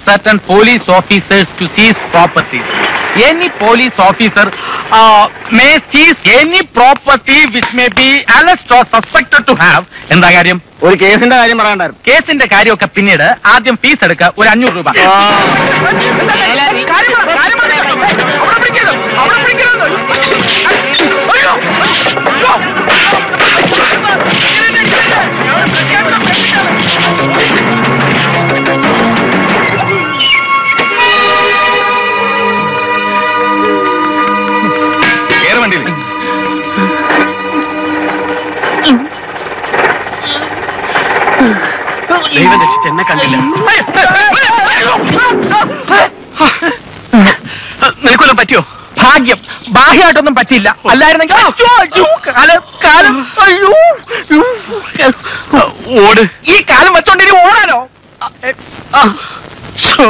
certain police officers to seize properties. Any police officer uh, may seize any property which may be alleged or suspected to have. എന്താ കാര്യം ഒരു കേസിന്റെ കാര്യം പറയണ്ടായിരുന്നു കേസിന്റെ കാര്യമൊക്കെ പിന്നീട് ആദ്യം ഫീസ് എടുക്കുക ഒരു അഞ്ഞൂറ് രൂപ കാര്യം പറ, കാര്യം പറ. അവിടെ പിടിക്കരുത്, അവിടെ പിടിക്കരുത്. അയ്യോ, അയ്യോ. കേറ് വണ്ടിയിൽ ദൈവം രക്ഷിച്ച് എന്നെ കണ്ടില്ല നിനക്കൊല്ലം പറ്റിയോ ഭാഗ്യം ബാഹ്യമായിട്ടൊന്നും പറ്റിയില്ല അല്ലായിരുന്നെങ്കിൽ അയ്യോ, അയ്യോ, കാലം കാലം അയ്യോ അയ്യോ. ഓട് ഈ കാലം വെച്ചോണ്ടിനി ഓടാനോ ആ, ഛോ.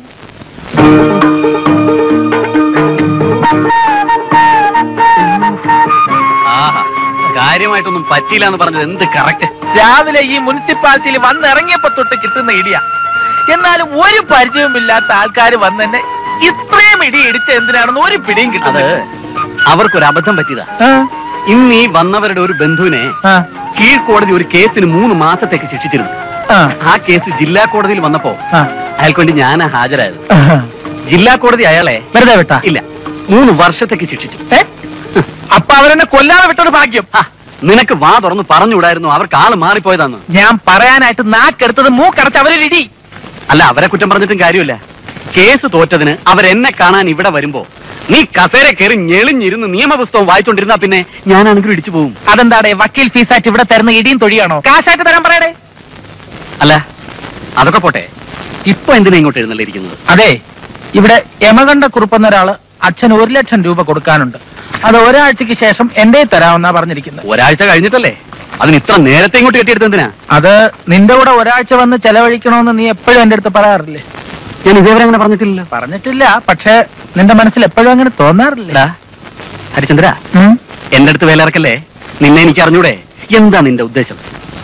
ആഹാ കാര്യമായിട്ടൊന്നും പറ്റിയില്ല എന്ന് പറഞ്ഞത് എന്ത് കറക്റ്റ് രാവിലെ ഈ മുനിസിപ്പാലിറ്റിയിൽ വന്നിറങ്ങിയപ്പോ തൊട്ട് കിട്ടുന്ന ഇടിയാ എന്നാലും ഒരു പരിചയവുമില്ലാത്ത ആൾക്കാർ വന്നെന്നെ ഇത്രയും ഇടി ഇടിച്ച എന്തിനാണെന്ന് ഒരു പിടിയും അത് കിട്ടുന്നത് അവർക്കൊരു അബദ്ധം പറ്റിയതാ ഇന്ന് ഈ വന്നവരുടെ ഒരു ബന്ധുവിനെ കീഴ്ക്കോടതി ഒരു കേസിന് മൂന്ന് മാസത്തേക്ക് ശിക്ഷിച്ചിരുന്നു ആ കേസ് ജില്ലാ കോടതിയിൽ വന്നപ്പോ അയാൾക്ക് വേണ്ടി ഞാനാ ഹാജരായത് ജില്ലാ കോടതി അയാളെ വെറുതെ വിട്ടാ ഇല്ല മൂന്ന് വർഷത്തേക്ക് ശിക്ഷിച്ചു ഏ? അപ്പൊ അവരെന്നെ കൊല്ലാതെ വിട്ടൊരു ഭാഗ്യം ആ, നിനക്ക് വാ തുറന്ന് പറഞ്ഞുകൂടായിരുന്നു അവർക്ക് ആള് മാറിപ്പോയതാന്ന് ഞാൻ പറയാനായിട്ട് നാക്കെടുത്തത് മൂക്കടച്ച് അവരൊരിടി അല്ല അവരെ കുറ്റം പറഞ്ഞിട്ടും കാര്യമില്ല കേസ് തോറ്റതിന് അവരെന്നെ കാണാൻ ഇവിടെ വരുമ്പോ നീ കസേര കയറി ഞെളിഞ്ഞിരുന്ന് നിയമപുസ്തകം വായിച്ചോണ്ടിരുന്നാ പിന്നെ ഞാനാണെങ്കിലും ഇടിച്ചു പോകും അതെന്താടെ വക്കീൽ ഫീസായിട്ട് ഇവിടെ തരുന്ന ഇടിയും തൊഴിയാണോ കാശായിട്ട് തരാൻ പറയടേ അല്ല അതൊക്കെ പോട്ടെ ഇപ്പൊ എന്തിനാ ഇങ്ങോട്ട് എഴുന്നള്ളിരിക്കുന്നത് അതെ ഇവിടെ യമകണ്ഠ കുറുപ്പെന്ന ഒരാള് അച്ഛൻ ഒരു ലക്ഷം രൂപ കൊടുക്കാനുണ്ട് അത് ഒരാഴ്ചക്ക് ശേഷം എന്റെ തരാമെന്നാ പറഞ്ഞിരിക്കുന്നത് ഒരാഴ്ച കഴിഞ്ഞിട്ടല്ലേ അതിന് ഇത്ര നേരത്തെ ഇങ്ങോട്ട് കെട്ടിയെടുത്ത് എന്തിനാ അത് നിന്റെ കൂടെ ഒരാഴ്ച വന്ന് ചെലവഴിക്കണമെന്ന് നീ എപ്പോഴും എന്റെ അടുത്ത് പറയാറില്ലേ ഞാൻ ഇതേവരെ അങ്ങനെ പറഞ്ഞിട്ടില്ലല്ലോ പറഞ്ഞിട്ടില്ല പക്ഷെ നിന്റെ മനസ്സിൽ എപ്പോഴും അങ്ങനെ തോന്നാറില്ല എടാ, ഹരിചന്ദ്ര എന്റെ അടുത്ത് വേലിറക്കല്ലേ നിന്നെ എനിക്ക് അറിഞ്ഞൂടെ എന്താ നിന്റെ ഉദ്ദേശം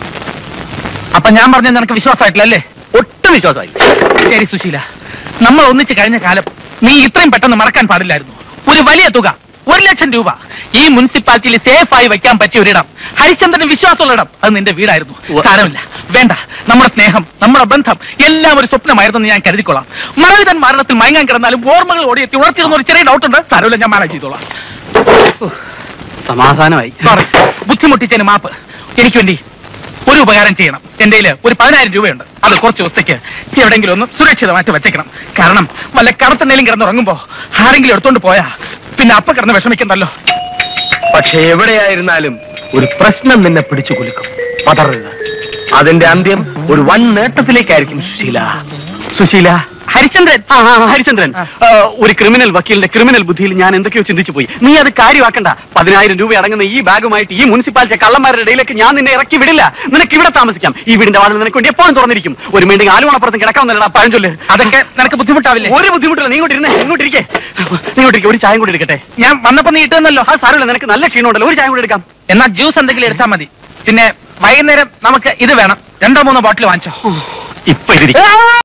അപ്പൊ ഞാൻ പറഞ്ഞ നിനക്ക് വിശ്വാസമായിട്ടില്ല അല്ലേ ഒട്ടും വിശ്വാസമായി ശരി സുശീല നമ്മൾ ഒന്നിച്ച് കഴിഞ്ഞ കാലം നീ ഇത്രയും പെട്ടെന്ന് മറക്കാൻ പാടില്ലായിരുന്നു ഒരു വലിയ തുക ഒരു ലക്ഷം രൂപ ഈ മുനിസിപ്പാലിറ്റിയിൽ സേഫ് ആയി വെക്കാൻ പറ്റിയ ഒരിടം ഹരിചന്ദ്രന് വിശ്വാസമുള്ള ഇടം അത് നിന്റെ വീടായിരുന്നു ഉവ്വ. സാരമില്ല വേണ്ട നമ്മുടെ സ്നേഹം നമ്മുടെ ബന്ധം എല്ലാം ഒരു സ്വപ്നമായിരുന്നു ഞാൻ കരുതിക്കൊള്ളാം മറവിതൻ മരണത്തിൽ മയങ്ങാൻ കിടന്നാലും ഓർമ്മകൾ ഓടിയെത്തി ഉണർത്തിരുന്ന ഒരു ചെറിയ ഡൗട്ട് ഉണ്ട് സാരമില്ല ഞാൻ മാനേജ് ചെയ്തോളാം സമാധാനമായി സോറി ബുദ്ധിമുട്ടിച്ചതിന് മാപ്പ് എനിക്ക് വേണ്ടി ഒരു ഉപകാരം ചെയ്യണം എന്റെ കയ്യില് ഒരു പതിനായിരം രൂപയുണ്ട് അത് കുറച്ച് ദിവസത്തേക്ക് എവിടെയെങ്കിലും ഒന്ന് സുരക്ഷിതമായിട്ട് വെച്ചേക്കണം കാരണം വല്ല കറുത്തണ്ണയിലും കിടന്നുറങ്ങുമ്പോ ആരെങ്കിലും എടുത്തോണ്ട് പോയാ പിന്നെ അപ്പ കിടന്ന് വിഷമിക്കണ്ടല്ലോ പക്ഷെ എവിടെയായിരുന്നാലും ഒരു പ്രശ്നം നിന്നെ പിടിച്ചു കുലുക്കും പതറരുത് അതിന്റെ അന്ത്യം ഒരു വൻ നേട്ടത്തിലേക്കായിരിക്കും സുശീല സുശീല ഹരിചന്ദ്രൻ ആ, ആ, ഹരിചന്ദ്രൻ ആ. ആ, ഒരു ക്രിമിനൽ വക്കീലിന്റെ ക്രിമിനൽ ബുദ്ധിയിൽ ഞാൻ എന്തൊക്കെയോ ചിന്തിച്ചു പോയി നീ അത് കാര്യമാക്കണ്ട പതിനായിരം രൂപ അടങ്ങുന്ന ഈ ബാഗുമായിട്ട് ഈ മുനിസിപ്പാലിറ്റി കള്ളന്മാരുടെ ഇടയിലേക്ക് ഞാൻ നിന്നെ ഇറക്കി വിടില്ല നിനക്ക് ഇവിടെ താമസിക്കാം ഈ വീടിന്റെ വാതിൽ നിനക്ക് വേണ്ടി എപ്പോഴും തുറന്നിരിക്കും ഒരു മീണ്ടിങ് ആലുവണപ്പുറത്ത് കിടക്കാവുന്നല്ലടാ പഴഞ്ചൊല്ല് അതൊക്കെ നിനക്ക് ബുദ്ധിമുട്ടാവില്ലേ ഒരു ബുദ്ധിമുട്ടില്ല നീ ഇങ്ങോട്ട് ഇരുന്നേ ഇങ്ങോട്ട് ഇരിക്കേ നീ ഇങ്ങോട്ട് ഇരിക്കെ ഒരു ചായം കൂടി എടുക്കട്ടെ ഞാൻ വന്നപ്പോ നീ ഇട്ടുന്നല്ലോ ആ സാരമില്ല നിനക്ക് നല്ല ക്ഷീണമുണ്ടല്ലോ ഒരു ചായം കൂടി എടുക്കാം എന്നാ ജ്യൂസ് എന്തെങ്കിലും എടുത്താൽ മതി പിന്നെ വൈകുന്നേരം നമുക്ക് ഇത് വേണം രണ്ടോ മൂന്നോ ബോട്ടിൽ വാങ്ങിച്ചോ ഇപ്പൊ ഇതിരിക്കും